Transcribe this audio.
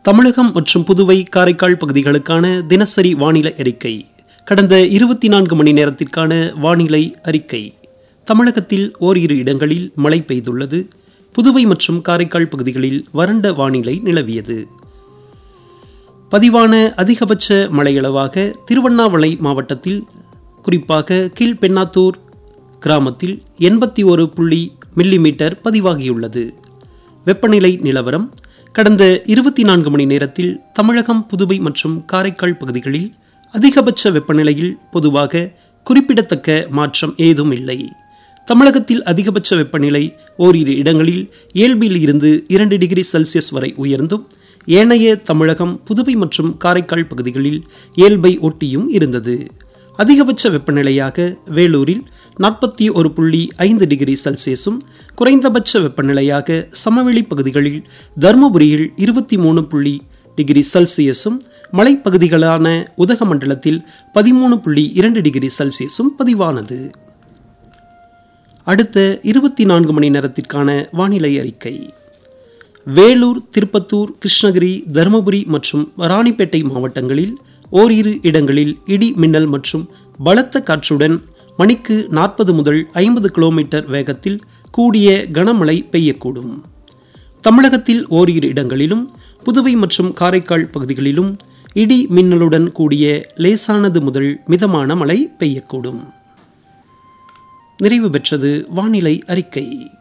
தமிழகம் மற்றும் புதுவை காரைக்கால் பகுதிகளுக்கான தினசரி வானிலை அறிக்கை கடந்த இருபத்தி நான்கு மணி நேரத்திற்கான வானிலை அறிக்கை தமிழகத்தில் ஓரிரு இடங்களில் மழை பெய்துள்ளது புதுவை மற்றும் காரைக்கால் பகுதிகளில் வறண்ட வானிலை நிலவியது பதிவான அதிகபட்ச மழையளவாக திருவண்ணாமலை மாவட்டத்தில் குறிப்பாக கீழ்பெண்ணாத்தூர் கிராமத்தில் எண்பத்தி ஒரு புள்ளி மில்லிமீட்டர் பதிவாகியுள்ளது வெப்பநிலை நிலவரம் கடந்த இருபத்தி நான்கு மணி நேரத்தில் தமிழகம் புதுவை மற்றும் காரைக்கால் பகுதிகளில் அதிகபட்ச வெப்பநிலையில் பொதுவாக குறிப்பிடத்தக்க மாற்றம் ஏதும் இல்லை தமிழகத்தில் அதிகபட்ச வெப்பநிலை ஓரிரு இடங்களில் இயல்பில் இருந்து இரண்டு டிகிரி செல்சியஸ் வரை உயர்ந்தும் ஏனைய தமிழகம் புதுவை மற்றும் காரைக்கால் பகுதிகளில் இயல்பை ஒட்டியும் இருந்தது அதிகபட்ச வெப்பநிலையாக வேலூரில் நாற்பத்தி ஒரு புள்ளி ஐந்து டிகிரி செல்சியஸும் குறைந்தபட்ச வெப்பநிலையாக சமவெளி பகுதிகளில் தருமபுரியில் இருபத்தி மூணு புள்ளி டிகிரி செல்சியஸும் மலைப்பகுதிகளான உதகமண்டலத்தில் பதிமூணு புள்ளி இரண்டு டிகிரி செல்சியஸும் பதிவானது அடுத்த இருபத்தி நான்கு மணி நேரத்திற்கான வானிலை அறிக்கை வேலூர் திருப்பத்தூர் கிருஷ்ணகிரி தருமபுரி மற்றும் ராணிப்பேட்டை மாவட்டங்களில் ஓரிரு இடங்களில் இடி மின்னல் மற்றும் பலத்த காற்றுடன் மணிக்கு நாற்பது முதல் ஐம்பது கிலோமீட்டர் வேகத்தில் கூடிய கனமழை பெய்யக்கூடும் தமிழகத்தில் ஓரிரு இடங்களிலும் புதுவை மற்றும் காரைக்கால் பகுதிகளிலும் இடி மின்னலுடன் கூடிய லேசானது முதல் மிதமான மழை பெய்யக்கூடும் நிறைவு பெற்றது வானிலை அறிக்கை